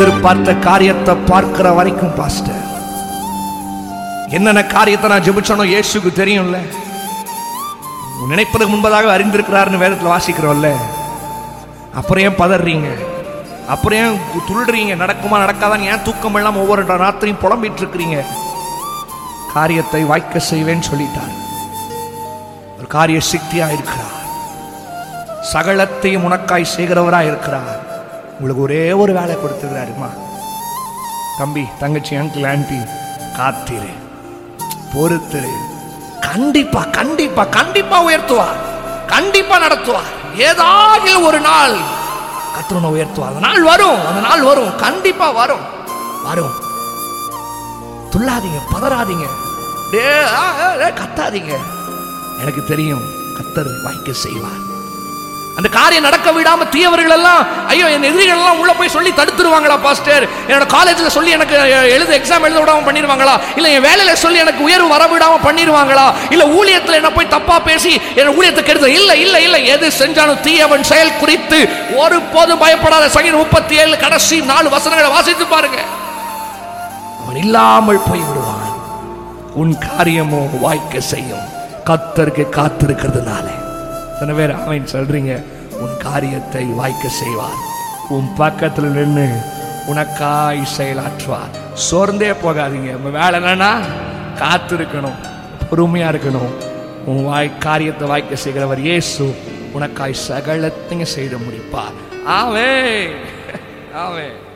எதிர்பார்த்த காரியத்தை பார்க்கிற வரைக்கும் பாஸ்டர் என்னென்ன காரியத்தை நான் ஜெபிச்சனோ இயேசுக்கு தெரியும்ல நினைப்பதற்கு முன்பதாக அறிந்திருக்கிறாருன்னு வேதத்தில் வாசிக்கிறோம்ல அப்புறம் ஏன் பதறீங்க அப்புறம் ஏன் துள்ளுறீங்க நடக்குமா நடக்காதான் ஏன் தூக்கம் எல்லாம் ஒவ்வொரு ராத்திரியும் புலம்பிட்டு இருக்கிறீங்க காரியத்தை வாய்க்க செய்வேன்னு சொல்லிட்டார் ஒரு காரிய சித்தியா இருக்கிறார் சகலத்தையும் உனக்காய் செய்கிறவராய் இருக்கிறார் உங்களுக்கு ஒரே ஒரு வேலை கொடுத்துக்கிறாருமா தம்பி தங்கச்சி அங்கிள் ஆன்டி காத்திரு பொறுத்திரு கண்டிப்பா கண்டிப்பா கண்டிப்பா உயர்த்துவார் கண்டிப்பா நடத்துவார் ஏதாவது ஒரு நாள் கத்திரனை உயர்த்துவார் அந்த நாள் வரும் அந்த நாள் வரும் கண்டிப்பா வரும் வரும் துள்ளாதீங்க பதறாதீங்க டே ஆ, ஆ, ஆ, கத்தாதீங்க எனக்கு தெரியும் கத்தர் வாய்க்க செய்வார் அந்த காரியம் நடக்க விடாம தீயவர்கள் எல்லாம் ஐயோ என் எதிரிகள் எல்லாம் உள்ள போய் சொல்லி தடுத்துருவாங்களா பாஸ்டர் என்னோட காலேஜ்ல சொல்லி எனக்கு அஹ், எழுத எக்ஸாம் எழுத விடாம பண்ணிடுவாங்களா இல்ல என் வேலையில சொல்லி எனக்கு உயர்வு வர விடாம பண்ணிடுவாங்களா இல்ல ஊழியத்துல என்ன போய் தப்பா பேசி என் ஊழியத்தை கெடுத்த இல்ல இல்ல இல்ல எது செஞ்சாலும் தீயவன் செயல் குறித்து ஒரு போதும் பயப்படாத சங்கீதம் முப்பத்தி ஏழு கடைசி நாலு வசனங்களை வாசித்து பாருங்க அவன் இல்லாமல் போய் விடுவான் உன் காரியமோ வாய்க்க செய்யும் கத்தருக்கு காத்திருக்கிறதுனால எத்தனை பேர் அவன் சொல்றீங்க உன் காரியத்தை வாய்க்க செய்வார் உன் பக்கத்தில் நின்று உனக்காய் செயலாற்றுவார் சோர்ந்தே போகாதீங்க உங்க வேலை என்னன்னா காத்திருக்கணும் பொறுமையா இருக்கணும் உன் வாய் காரியத்தை வாய்க்க செய்கிறவர் இயேசு உனக்காய் சகலத்தையும் செய்து முடிப்பார் ஆவே ஆவே